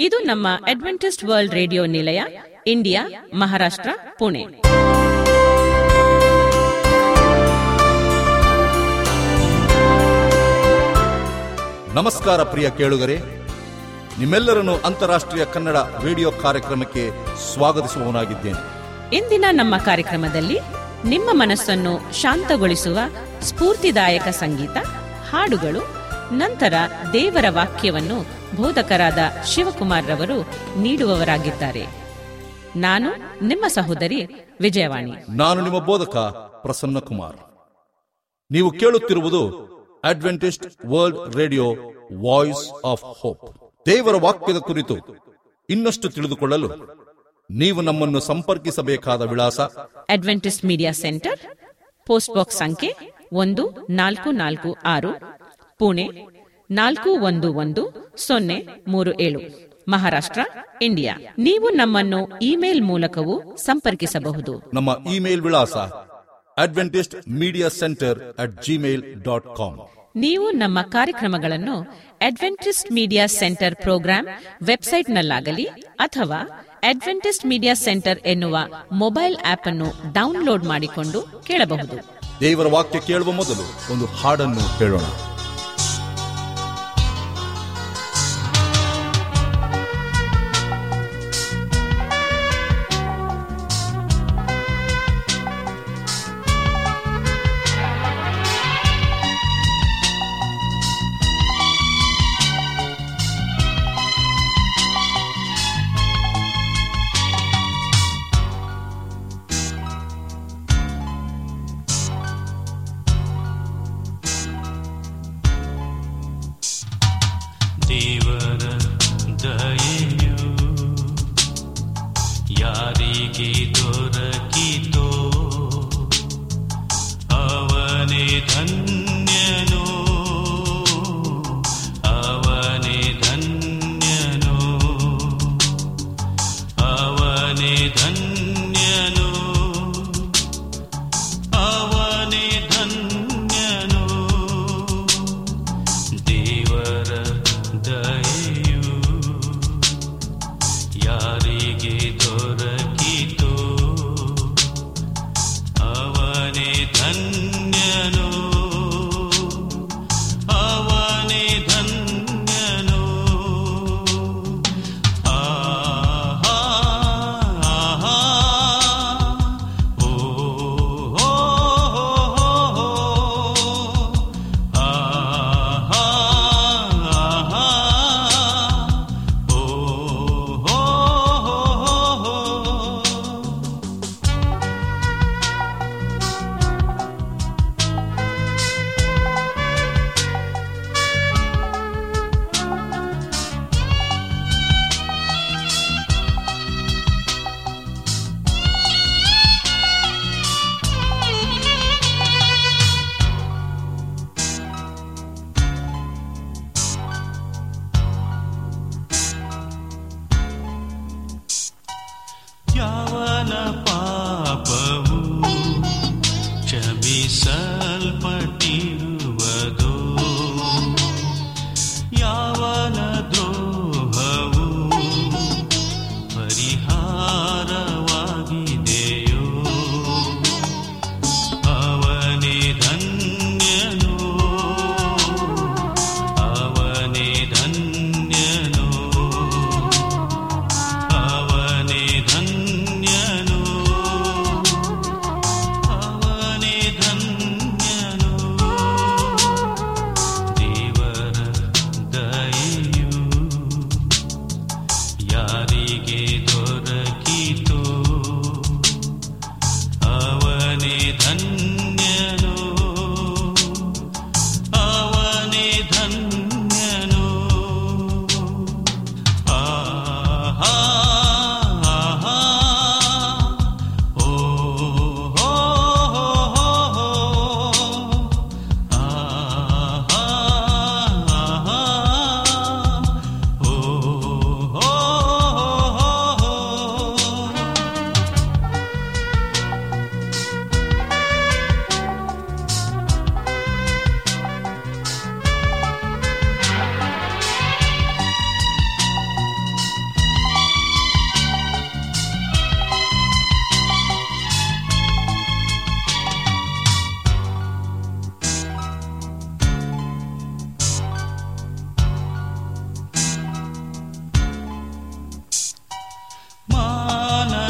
ಇದು ನಮ್ಮ Adventist world radio ನಿಲಯ ಇಂಡಿಯಾ ಮಹಾರಾಷ್ಟ್ರ ಪುಣೆ ನಮಸ್ಕಾರ ಪ್ರಿಯ ಕೇಳುಗರೆ ನಿಮ್ಮೆಲ್ಲರನ್ನು ಅಂತಾರಾಷ್ಟ್ರೀಯ ಕನ್ನಡ ರೇಡಿಯೋ ಕಾರ್ಯಕ್ರಮಕ್ಕೆ ಸ್ವಾಗತಿಸುವವನಾಗಿದ್ದೇನೆ ಇಂದಿನ ನಮ್ಮ ಕಾರ್ಯಕ್ರಮದಲ್ಲಿ ನಿಮ್ಮ ಮನಸ್ಸನ್ನು ಶಾಂತಗೊಳಿಸುವ ಸ್ಫೂರ್ತಿದಾಯಕ ಸಂಗೀತ ಹಾಡುಗಳು ನಂತರ ದೇವರ ವಾಕ್ಯವನ್ನು ಬೋಧಕರಾದ ಶಿವಕುಮಾರ್ ರವರು ನೀಡುವವರಾಗಿದ್ದಾರೆ ನಾನು ನಿಮ್ಮ ಸಹೋದರಿ ವಿಜಯವಾಣಿ ನಾನು ನಿಮ್ಮ ಬೋಧಕ ಪ್ರಸನ್ನ ಕುಮಾರ್ ನೀವು ಕೇಳುತ್ತಿರುವುದು Adventist world radio voice of hope ದೇವರ ವಾಕ್ಯದ ಕುರಿತು ಇನ್ನಷ್ಟು ತಿಳಿದುಕೊಳ್ಳಲು ನೀವು ನಮ್ಮನ್ನು ಸಂಪರ್ಕಿಸಬೇಕಾದ ವಿಳಾಸ Adventist media centre post box ಸಂಖ್ಯೆ ಒಂದು ನಾಲ್ಕು ನಾಲ್ಕು ಆರು ಪುಣೆ ನಾಲ್ಕು ಒಂದು ಒಂದು ಸೊನ್ನೆ ಮೂರು ಏಳು ಮಹಾರಾಷ್ಟ್ರ ಇಂಡಿಯಾ ನೀವು ನಮ್ಮನ್ನು ಇಮೇಲ್ ಮೂಲಕವೂ ಸಂಪರ್ಕಿಸಬಹುದು ನಮ್ಮ ಇಮೇಲ್ ವಿಳಾಸ Adventist media centre at Gmail dot com ನೀವು ನಮ್ಮ ಕಾರ್ಯಕ್ರಮಗಳನ್ನು ಅಡ್ವೆಂಟಿಸ್ಟ್ ಮೀಡಿಯಾ ಸೆಂಟರ್ ಪ್ರೋಗ್ರಾಂ ವೆಬ್ಸೈಟ್ನಲ್ಲಾಗಲಿ ಅಥವಾ ಅಡ್ವೆಂಟಿಸ್ಟ್ ಮೀಡಿಯಾ ಸೆಂಟರ್ ಎನ್ನುವ ಮೊಬೈಲ್ ಆಪ್ ಅನ್ನು ಡೌನ್ಲೋಡ್ ಮಾಡಿಕೊಂಡು ಕೇಳಬಹುದು ದೇವರ ವಾಕ್ಯ ಕೇಳುವ ಮೊದಲು ಒಂದು ಹಾಡನ್ನು ಕೇಳೋಣ ದೇವರ ದಯೆಯು ಯಾರಿಗೆ ದೊರಕಿತೋ ಅವನೇ ಧನ್ಯನು ಅವನೇ ಧನ್ಯನು ಅವನೇ ಧನ್ಯನು ಅವನೇ ಧನ್ಯನು ದೇವರ ದಯೆಯು ಯಾರಿಗೆ ದೊರಕಿತೋ ಅವನೇ ಧನ್ಯನು ಅವನೇ ಧನ್ಯನು ಆಹಾ ಆಹಾ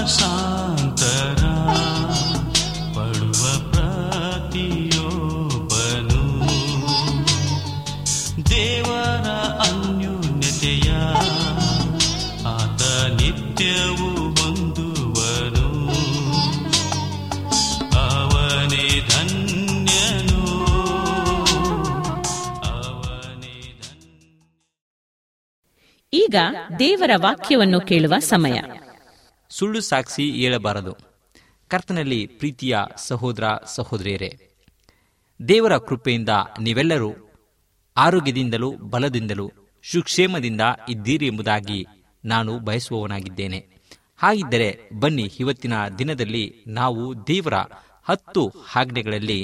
ಮನಸಾಂತರ ಪಡುವ ಪ್ರತಿಯೊಬ್ಬನು ದೇವರ ಅನ್ಯೋನ್ಯತೆಯ ಆತ ನಿತ್ಯವೂ ಹೊಂದುವನು ಅವನೇ ಧನ್ಯನು ಅವನೇ ಧನ್ಯ ಈಗ ದೇವರ ವಾಕ್ಯವನ್ನು ಕೇಳುವ ಸಮಯ ಸುಳ್ಳು ಸಾಕ್ಷಿ ಹೇಳಬಾರದು ಕರ್ತನಲ್ಲಿ ಪ್ರೀತಿಯ ಸಹೋದರ ಸಹೋದರಿಯರೇ ದೇವರ ಕೃಪೆಯಿಂದ ನೀವೆಲ್ಲರೂ ಆರೋಗ್ಯದಿಂದಲೂ ಬಲದಿಂದಲೂ ಸುಕ್ಷೇಮದಿಂದ ಇದ್ದೀರಿ ಎಂಬುದಾಗಿ ನಾನು ಬಯಸುವವನಾಗಿದ್ದೇನೆ ಹಾಗಿದ್ದರೆ ಬನ್ನಿ ಇವತ್ತಿನ ದಿನದಲ್ಲಿ ನಾವು ದೇವರ ಹತ್ತು ಆಜ್ಞೆಗಳಲ್ಲಿ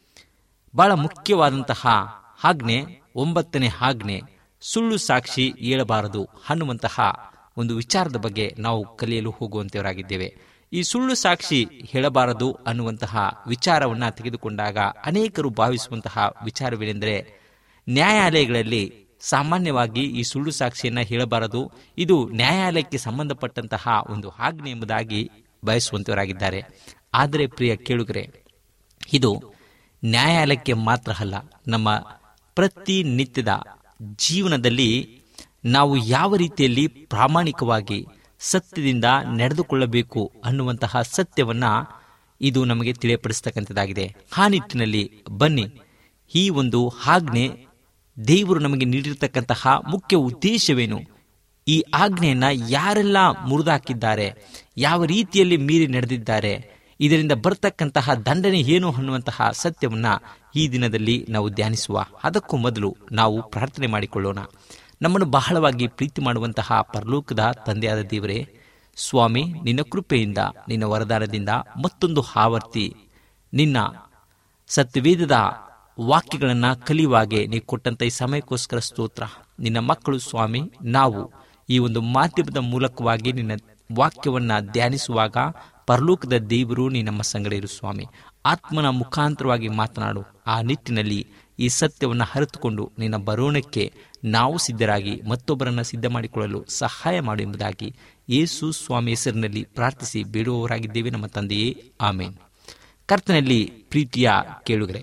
ಬಹಳ ಮುಖ್ಯವಾದಂತಹ ಆಜ್ಞೆ ಒಂಬತ್ತನೇ ಆಜ್ಞೆ ಸುಳ್ಳು ಸಾಕ್ಷಿ ಹೇಳಬಾರದು ಅನ್ನುವಂತಹ ಒಂದು ವಿಚಾರದ ಬಗ್ಗೆ ನಾವು ಕಲಿಯಲು ಹೋಗುವಂತವರಾಗಿದ್ದೇವೆ ಈ ಸುಳ್ಳು ಸಾಕ್ಷಿ ಹೇಳಬಾರದು ಅನ್ನುವಂತಹ ವಿಚಾರವನ್ನ ತೆಗೆದುಕೊಂಡಾಗ ಅನೇಕರು ಭಾವಿಸುವಂತಹ ವಿಚಾರವೇನೆಂದರೆ ನ್ಯಾಯಾಲಯಗಳಲ್ಲಿ ಸಾಮಾನ್ಯವಾಗಿ ಈ ಸುಳ್ಳು ಸಾಕ್ಷಿಯನ್ನ ಹೇಳಬಾರದು ಇದು ನ್ಯಾಯಾಲಯಕ್ಕೆ ಸಂಬಂಧಪಟ್ಟಂತಹ ಒಂದು ಆಜ್ಞೆ ಎಂಬುದಾಗಿ ಬಯಸುವಂತವರಾಗಿದ್ದಾರೆ ಆದರೆ ಪ್ರಿಯ ಕೇಳುಗರೆ ಇದು ನ್ಯಾಯಾಲಯಕ್ಕೆ ಮಾತ್ರ ಅಲ್ಲ ನಮ್ಮ ಪ್ರತಿನಿತ್ಯದ ಜೀವನದಲ್ಲಿ ನಾವು ಯಾವ ರೀತಿಯಲ್ಲಿ ಪ್ರಾಮಾಣಿಕವಾಗಿ ಸತ್ಯದಿಂದ ನಡೆದುಕೊಳ್ಳಬೇಕು ಅನ್ನುವಂತಹ ಸತ್ಯವನ್ನ ಇದು ನಮಗೆ ತಿಳಿಯಪಡಿಸ್ತಕ್ಕಂಥದ್ದಾಗಿದೆ ಆ ನಿಟ್ಟಿನಲ್ಲಿ ಬನ್ನಿ ಈ ಒಂದು ಆಜ್ಞೆ ದೇವರು ನಮಗೆ ನೀಡಿರತಕ್ಕಂತಹ ಮುಖ್ಯ ಉದ್ದೇಶವೇನು ಈ ಆಜ್ಞೆಯನ್ನ ಯಾರೆಲ್ಲ ಮುರಿದಾಕಿದ್ದಾರೆ ಯಾವ ರೀತಿಯಲ್ಲಿ ಮೀರಿ ನಡೆದಿದ್ದಾರೆ ಇದರಿಂದ ಬರ್ತಕ್ಕಂತಹ ದಂಡನೆ ಏನು ಅನ್ನುವಂತಹ ಸತ್ಯವನ್ನ ಈ ದಿನದಲ್ಲಿ ನಾವು ಧ್ಯಾನಿಸುವ ಅದಕ್ಕೂ ಮೊದಲು ನಾವು ಪ್ರಾರ್ಥನೆ ಮಾಡಿಕೊಳ್ಳೋಣ ನಮ್ಮನ್ನು ಬಹಳವಾಗಿ ಪ್ರೀತಿ ಮಾಡುವಂತಹ ಪರಲೋಕದ ತಂದೆಯಾದ ದೇವರೇ ಸ್ವಾಮಿ ನಿನ್ನ ಕೃಪೆಯಿಂದ ನಿನ್ನ ವರದಾನದಿಂದ ಮತ್ತೊಂದು ಆವರ್ತಿ ನಿನ್ನ ಸತ್ಯವೇದದ ವಾಕ್ಯಗಳನ್ನು ಕಲಿಯುವಾಗೆ ನೀವು ಕೊಟ್ಟಂತ ಈ ಸಮಯಕ್ಕೋಸ್ಕರ ಸ್ತೋತ್ರ ನಿನ್ನ ಮಕ್ಕಳು ಸ್ವಾಮಿ ನಾವು ಈ ಒಂದು ಮಾಧ್ಯಮದ ಮೂಲಕವಾಗಿ ನಿನ್ನ ವಾಕ್ಯವನ್ನ ಧ್ಯಾನಿಸುವಾಗ ಪರಲೋಕದ ದೇವರು ನೀ ನಮ್ಮ ಸಂಗಡ ಇರು ಸ್ವಾಮಿ ಆತ್ಮನ ಮುಖಾಂತರವಾಗಿ ಮಾತನಾಡು ಆ ನಿಟ್ಟಿನಲ್ಲಿ ಈ ಸತ್ಯವನ್ನು ಹರಿತುಕೊಂಡು ನಿನ್ನ ಬರೋಣಕ್ಕೆ ನಾವು ಸಿದ್ಧರಾಗಿ ಮತ್ತೊಬ್ಬರನ್ನ ಸಿದ್ಧ ಮಾಡಿಕೊಳ್ಳಲು ಸಹಾಯ ಮಾಡು ಎಂಬುದಾಗಿ ಯೇಸು ಸ್ವಾಮಿ ಹೆಸರಿನಲ್ಲಿ ಪ್ರಾರ್ಥಿಸಿ ಬೇಡುವವರಾಗಿದ್ದೇವೆ ನಮ್ಮ ತಂದೆಯೇ ಆಮೇನ್ ಕರ್ತನಲ್ಲಿ ಪ್ರೀತಿಯ ಕೇಳುಗರೆ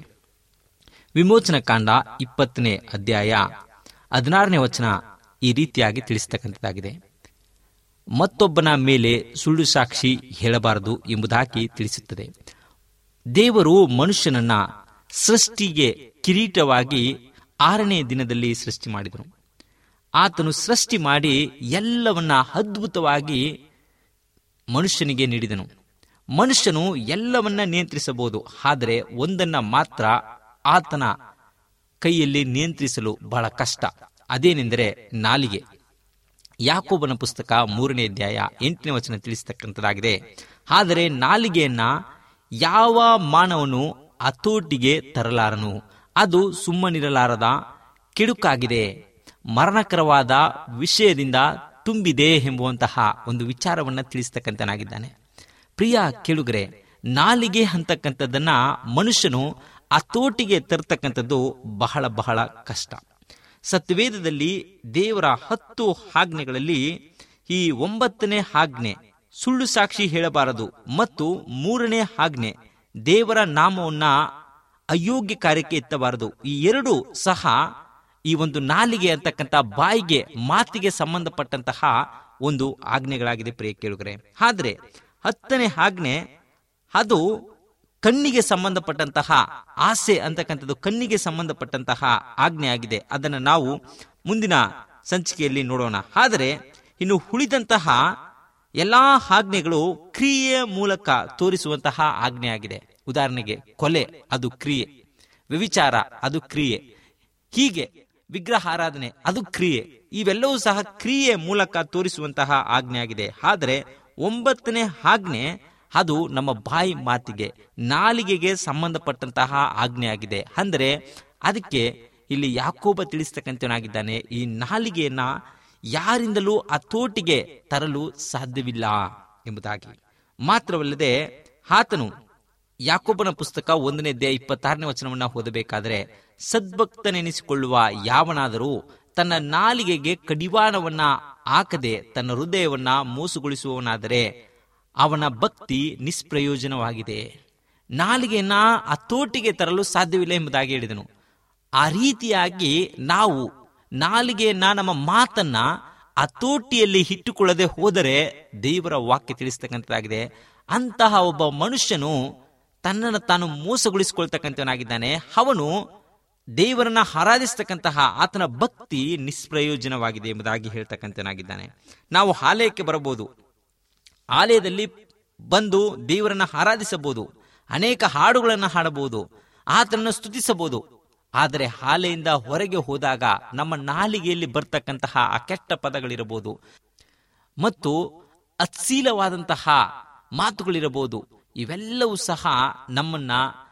ವಿಮೋಚನ ಕಾಂಡ ಇಪ್ಪತ್ತನೇ ಅಧ್ಯಾಯ ಹದಿನಾರನೇ ವಚನ ಈ ರೀತಿಯಾಗಿ ತಿಳಿಸ್ತಕ್ಕಂಥದ್ದಾಗಿದೆ ಮತ್ತೊಬ್ಬನ ಮೇಲೆ ಸುಳ್ಳು ಸಾಕ್ಷಿ ಹೇಳಬಾರದು ಎಂಬುದಾಗಿ ತಿಳಿಸುತ್ತದೆ ದೇವರು ಮನುಷ್ಯನನ್ನ ಸೃಷ್ಟಿಗೆ ಕಿರೀಟವಾಗಿ ಆರನೇ ದಿನದಲ್ಲಿ ಸೃಷ್ಟಿ ಮಾಡಿದನು ಆತನು ಸೃಷ್ಟಿ ಮಾಡಿ ಎಲ್ಲವನ್ನ ಅದ್ಭುತವಾಗಿ ಮನುಷ್ಯನಿಗೆ ನೀಡಿದನು ಮನುಷ್ಯನು ಎಲ್ಲವನ್ನ ನಿಯಂತ್ರಿಸಬಹುದು ಆದರೆ ಒಂದನ್ನ ಮಾತ್ರ ಆತನ ಕೈಯಲ್ಲಿ ನಿಯಂತ್ರಿಸಲು ಬಹಳ ಕಷ್ಟ ಅದೇನೆಂದರೆ ನಾಲಿಗೆ ಯಾಕೋಬನ ಪುಸ್ತಕ ಮೂರನೇ ಅಧ್ಯಾಯ ಎಂಟನೇ ವಚನ ತಿಳಿಸ್ತಕ್ಕಂಥದ್ದಾಗಿದೆ ಆದರೆ ನಾಲಿಗೆಯನ್ನ ಯಾವ ಮಾನವನು ಹತೋಟಿಗೆ ತರಲಾರನು ಅದು ಸುಮ್ಮನಿರಲಾರದ ಕೆಡುಕಾಗಿದೆ ಮರಣಕರವಾದ ವಿಷಯದಿಂದ ತುಂಬಿದೆ ಎಂಬುವಂತಹ ಒಂದು ವಿಚಾರವನ್ನ ತಿಳಿಸ್ತಕ್ಕಂಥನಾಗಿದ್ದಾನೆ ಪ್ರಿಯ ಕೇಳುಗರೆ ನಾಲಿಗೆ ಅಂತಕ್ಕಂಥದ್ದನ್ನ ಮನುಷ್ಯನು ಹತೋಟಿಗೆ ತರ್ತಕ್ಕಂಥದ್ದು ಬಹಳ ಬಹಳ ಕಷ್ಟ ಸತ್ವೇದದಲ್ಲಿ ದೇವರ ಹತ್ತು ಆಜ್ಞೆಗಳಲ್ಲಿ ಈ ಒಂಬತ್ತನೇ ಆಜ್ಞೆ ಸುಳ್ಳು ಸಾಕ್ಷಿ ಹೇಳಬಾರದು ಮತ್ತು ಮೂರನೇ ಆಜ್ಞೆ ದೇವರ ನಾಮವನ್ನ ಅಯೋಗ್ಯ ಕಾರ್ಯಕ್ಕೆ ಎತ್ತಬಾರದು ಈ ಎರಡು ಸಹ ಈ ಒಂದು ನಾಲಿಗೆ ಅಂತಕ್ಕಂಥ ಬಾಯಿಗೆ ಮಾತಿಗೆ ಸಂಬಂಧಪಟ್ಟಂತಹ ಒಂದು ಆಜ್ಞೆಗಳಾಗಿದೆ ಪ್ರಿಯ ಕೇಳುಗರೆ ಆದ್ರೆ ಹತ್ತನೇ ಆಜ್ಞೆ ಅದು ಕಣ್ಣಿಗೆ ಸಂಬಂಧಪಟ್ಟಂತಹ ಆಸೆ ಅಂತಕ್ಕಂಥದ್ದು ಕಣ್ಣಿಗೆ ಸಂಬಂಧಪಟ್ಟಂತಹ ಆಜ್ಞೆ ಆಗಿದೆ ಅದನ್ನು ನಾವು ಮುಂದಿನ ಸಂಚಿಕೆಯಲ್ಲಿ ನೋಡೋಣ ಆದರೆ ಇನ್ನು ಉಳಿದಂತಹ ಎಲ್ಲಾ ಆಜ್ಞೆಗಳು ಕ್ರಿಯೆಯ ಮೂಲಕ ತೋರಿಸುವಂತಹ ಆಜ್ಞೆ ಆಗಿದೆ ಉದಾಹರಣೆಗೆ ಕೊಲೆ ಅದು ಕ್ರಿಯೆ ವ್ಯವಿಚಾರ ಅದು ಕ್ರಿಯೆ ಹೀಗೆ ವಿಗ್ರಹ ಆರಾಧನೆ ಅದು ಕ್ರಿಯೆ ಇವೆಲ್ಲವೂ ಸಹ ಕ್ರಿಯೆ ಮೂಲಕ ತೋರಿಸುವಂತಹ ಆಜ್ಞೆ ಆಗಿದೆ ಆದರೆ ಒಂಬತ್ತನೇ ಆಜ್ಞೆ ಅದು ನಮ್ಮ ಬಾಯಿ ಮಾತಿಗೆ ನಾಲಿಗೆಗೆ ಸಂಬಂಧಪಟ್ಟಂತಹ ಆಜ್ಞೆ ಆಗಿದೆ ಅಂದರೆ ಅದಕ್ಕೆ ಇಲ್ಲಿ ಯಾಕೋಬ ತಿಳಿಸ್ತಕ್ಕಂಥವನಾಗಿದ್ದಾನೆ ಈ ನಾಲಿಗೆಯನ್ನ ಯಾರಿಂದಲೂ ಹತೋಟಿಗೆ ತರಲು ಸಾಧ್ಯವಿಲ್ಲ ಎಂಬುದಾಗಿ ಮಾತ್ರವಲ್ಲದೆ ಆತನು ಯಾಕೋಬನ ಪುಸ್ತಕ ಒಂದನೇ ಅಧ್ಯಾಯ ಇಪ್ಪತ್ತಾರನೇ ವಚನವನ್ನ ಓದಬೇಕಾದ್ರೆ ಸದ್ಭಕ್ತನೆನಿಸಿಕೊಳ್ಳುವ ಯಾವನಾದರೂ ತನ್ನ ನಾಲಿಗೆಗೆ ಕಡಿವಾಣವನ್ನ ಹಾಕದೆ ತನ್ನ ಹೃದಯವನ್ನ ಮೋಸಗೊಳಿಸುವವನಾದರೆ ಅವನ ಭಕ್ತಿ ನಿಷ್ಪ್ರಯೋಜನವಾಗಿದೆ ನಾಲಿಗೆಯನ್ನ ಹತೋಟಿಗೆ ತರಲು ಸಾಧ್ಯವಿಲ್ಲ ಎಂಬುದಾಗಿ ಹೇಳಿದನು ಆ ರೀತಿಯಾಗಿ ನಾವು ನಾಲಿಗೆಯನ್ನ ನಮ್ಮ ಮಾತನ್ನ ಹತೋಟಿಯಲ್ಲಿ ಇಟ್ಟುಕೊಳ್ಳದೆ ಹೋದರೆ ದೇವರ ವಾಕ್ಯ ತಿಳಿಸ್ತಕ್ಕಂಥದ್ದಾಗಿದೆ ಅಂತಹ ಒಬ್ಬ ಮನುಷ್ಯನು ತನ್ನನ್ನು ತಾನು ಮೋಸಗೊಳಿಸಿಕೊಳ್ತಕ್ಕಂಥವನಾಗಿದ್ದಾನೆ ಅವನು ದೇವರನ್ನ ಆರಾಧಿಸ್ತಕ್ಕಂತಹ ಆತನ ಭಕ್ತಿ ನಿಷ್ಪ್ರಯೋಜನವಾಗಿದೆ ಎಂಬುದಾಗಿ ಹೇಳ್ತಕ್ಕಂಥನಾಗಿದ್ದಾನೆ ನಾವು ಆಲಯಕ್ಕೆ ಬರಬಹುದು ಆಲಯದಲ್ಲಿ ಬಂದು ದೇವರನ್ನ ಆರಾಧಿಸಬಹುದು ಅನೇಕ ಹಾಡುಗಳನ್ನು ಹಾಡಬಹುದು ಆತನನ್ನು ಸ್ತುತಿಸಬಹುದು ಆದರೆ ಆಲೆಯಿಂದ ಹೊರಗೆ ಹೋದಾಗ ನಮ್ಮ ನಾಲಿಗೆಯಲ್ಲಿ ಬರ್ತಕ್ಕಂತಹ ಆ ಕೆಟ್ಟ ಪದಗಳಿರಬಹುದು ಮತ್ತು ಅಶ್ಲೀಲವಾದಂತಹ ಮಾತುಗಳಿರಬಹುದು ಇವೆಲ್ಲವೂ ಸಹ ನಮ್ಮನ್ನ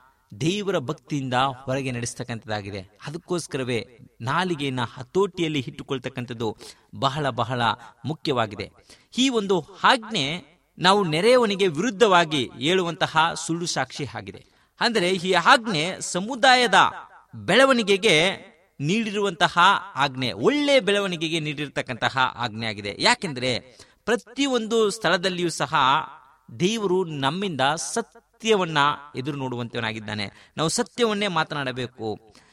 ದೇವರ ಭಕ್ತಿಯಿಂದ ಹೊರಗೆ ನಡೆಸ್ತಕ್ಕಂಥದ್ದಾಗಿದೆ ಅದಕ್ಕೋಸ್ಕರವೇ ನಾಲಿಗೆಯನ್ನ ಹತೋಟಿಯಲ್ಲಿ ಇಟ್ಟುಕೊಳ್ತಕ್ಕಂಥದ್ದು ಬಹಳ ಬಹಳ ಮುಖ್ಯವಾಗಿದೆ ಈ ಒಂದು ಆಜ್ಞೆ ನಾವು ನೆರೆಯವನಿಗೆ ವಿರುದ್ಧವಾಗಿ ಹೇಳುವಂತಹ ಸುಳ್ಳು ಸಾಕ್ಷಿ ಆಗಿದೆ ಅಂದರೆ ಈ ಆಜ್ಞೆ ಸಮುದಾಯದ ಬೆಳವಣಿಗೆಗೆ ನೀಡಿರುವಂತಹ ಆಜ್ಞೆ ಒಳ್ಳೆಯ ಬೆಳವಣಿಗೆಗೆ ನೀಡಿರತಕ್ಕಂತಹ ಆಜ್ಞೆ ಆಗಿದೆ ಯಾಕೆಂದ್ರೆ ಪ್ರತಿಯೊಂದು ಸ್ಥಳದಲ್ಲಿಯೂ ಸಹ ದೇವರು ನಮ್ಮಿಂದ ಸತ್ಯವನ್ನ ಎದುರು ನೋಡುವಂತವನಾಗಿದ್ದಾನೆ ನಾವು ಸತ್ಯವನ್ನೇ ಮಾತನಾಡಬೇಕು